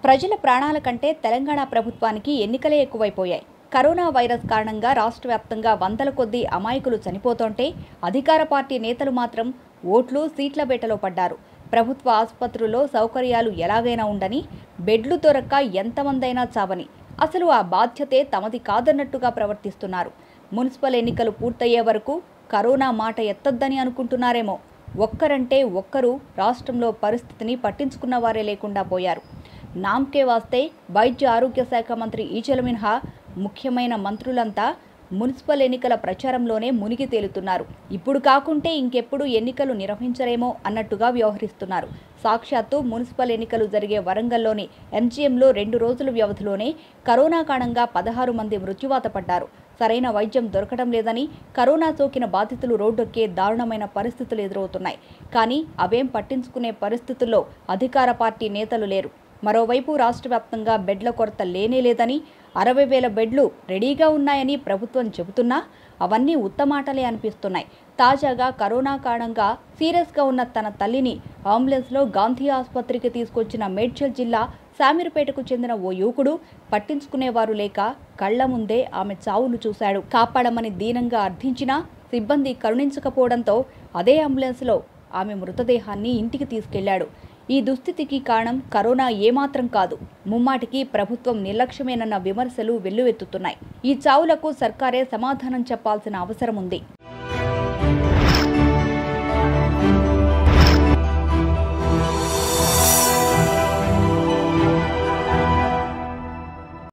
ప్రజల ప్రాణాల కంటే తెలంగాణ ప్రభుత్వానికి ఎన్నికలే ఎక్కువైపోయాయి కరోనా వైరస్ కారణంగా రాష్ట్ర వ్యాప్తంగా వందల కొద్దీ అమాయకులు చనిపోతుంటే అధికార పార్టీ నేతలు మాత్రం ఓట్లు సీట్ల బేటలో పడ్డారు ప్రభుత్వ ఆసుపత్రుల్లో సౌకర్యాలు ఎలాగైనా ఉండని బెడ్లు దొరక్క ఎంతమందైనా చావని అసలు ఆ బాధ్యతే తమది కాదన్నట్టుగా ప్రవర్తిస్తున్నారు మున్సిపల్ ఎన్నికలు పూర్తయ్యే వరకు కరోనా మాట ఎత్తొద్దని అనుకుంటున్నారేమో ఒక్కరంటే ఒక్కరు రాష్ట్రంలో పరిస్థితిని పట్టించుకున్న వారే లేకుండా పోయారు నామ్కే వాస్తే వైద్య ఆరోగ్య శాఖ మంత్రి ఈచల మినహా ముఖ్యమైన మంత్రులంతా మున్సిపల్ ఎన్నికల ప్రచారంలోనే మునిగి తేలుతున్నారు ఇప్పుడు కాకుంటే ఇంకెప్పుడు ఎన్నికలు నిర్వహించరేమో అన్నట్టుగా వ్యవహరిస్తున్నారు సాక్షాత్తు మున్సిపల్ ఎన్నికలు జరిగే వరంగల్లోని ఎంజీఎంలో రెండు రోజుల వ్యవధిలోనే కరోనా కారణంగా పదహారు మంది మృత్యువాత పడ్డారు సరైన వైద్యం దొరకడం లేదని కరోనా సోకిన బాధితులు రోడ్డెక్కే దారుణమైన పరిస్థితులు ఎదురవుతున్నాయి కానీ అవేం పట్టించుకునే పరిస్థితుల్లో అధికార పార్టీ నేతలు లేరు మరోవైపు రాష్ట్ర వ్యాప్తంగా బెడ్ల కొరత లేనే లేదని అరవై వేల బెడ్లు రెడీగా ఉన్నాయని ప్రభుత్వం చెబుతున్నా అవన్నీ ఉత్తమాటలే అనిపిస్తున్నాయి తాజాగా కరోనా కారణంగా సీరియస్గా ఉన్న తన తల్లిని అంబులెన్స్లో గాంధీ ఆసుపత్రికి తీసుకొచ్చిన మేడ్చల్ జిల్లా శామీర్పేటకు చెందిన ఓ యువకుడు పట్టించుకునేవారు లేక కళ్ల ముందే ఆమె చావును చూశాడు కాపాడమని దీనంగా అర్థించినా సిబ్బంది కరుణించకపోవడంతో అదే అంబులెన్స్లో ఆమె మృతదేహాన్ని ఇంటికి తీసుకెళ్లాడు ఈ దుస్థితికి కారణం కరోనా ఏమాత్రం కాదు ముమ్మాటికి ప్రభుత్వం నిర్లక్ష్యమేనన్న విమర్శలు వెల్లువెత్తుతున్నాయి ఈ చావులకు సర్కారే సమాధానం చెప్పాల్సిన అవసరం ఉంది